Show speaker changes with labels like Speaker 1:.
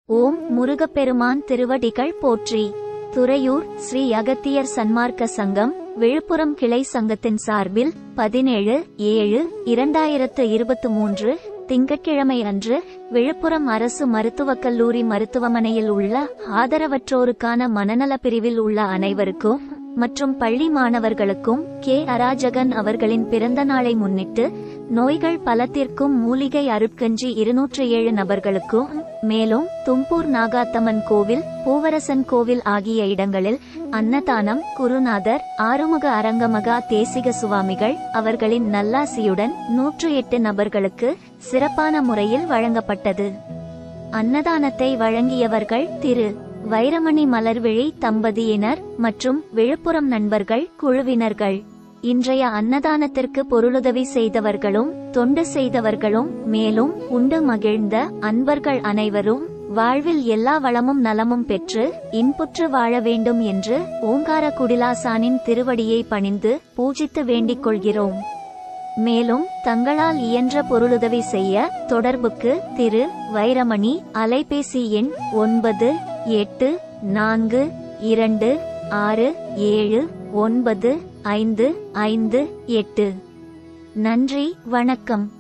Speaker 1: ஓம் முருகப்பெருமான் திருவடிகள் போற்றி துறையூர் ஸ்ரீ அகத்தியர் சன்மார்க்க சங்கம் விழுப்புரம் கிளை சங்கத்தின் சார்பில் பதினேழு ஏழு இரண்டாயிரத்து இருபத்து மூன்று திங்கட்கிழமை அன்று விழுப்புரம் அரசு மருத்துவக் கல்லூரி மருத்துவமனையில் உள்ள ஆதரவற்றோருக்கான மனநல பிரிவில் உள்ள அனைவருக்கும் மற்றும் பள்ளி மாணவர்களுக்கும் கே அராஜகன் அவர்களின் பிறந்த நாளை முன்னிட்டு நோய்கள் பலத்திற்கும் மூலிகை அருட்கஞ்சி இருநூற்று ஏழு நபர்களுக்கும் மேலும் தும்பூர் நாகாத்தம்மன் கோவில் பூவரசன் கோவில் ஆகிய இடங்களில் அன்னதானம் குருநாதர் ஆறுமுக அரங்கமகா தேசிக சுவாமிகள் அவர்களின் நல்லாசியுடன் நூற்று எட்டு நபர்களுக்கு சிறப்பான முறையில் வழங்கப்பட்டது அன்னதானத்தை வழங்கியவர்கள் திரு வைரமணி மலர்விழி தம்பதியினர் மற்றும் விழுப்புரம் நண்பர்கள் குழுவினர்கள் இன்றைய அன்னதானத்திற்கு பொருளுதவி செய்தவர்களும் தொண்டு செய்தவர்களும் மேலும் உண்டு மகிழ்ந்த அன்பர்கள் அனைவரும் வாழ்வில் எல்லா வளமும் நலமும் பெற்று இன்புற்று வாழ வேண்டும் என்று ஓங்கார குடிலாசானின் திருவடியை பணிந்து பூஜித்து வேண்டிக் கொள்கிறோம் மேலும் தங்களால் இயன்ற பொருளுதவி செய்ய தொடர்புக்கு திரு வைரமணி அலைபேசி எண் ஒன்பது எட்டு நான்கு இரண்டு ஆறு ஏழு ஒன்பது ஐந்து ஐந்து எட்டு நன்றி வணக்கம்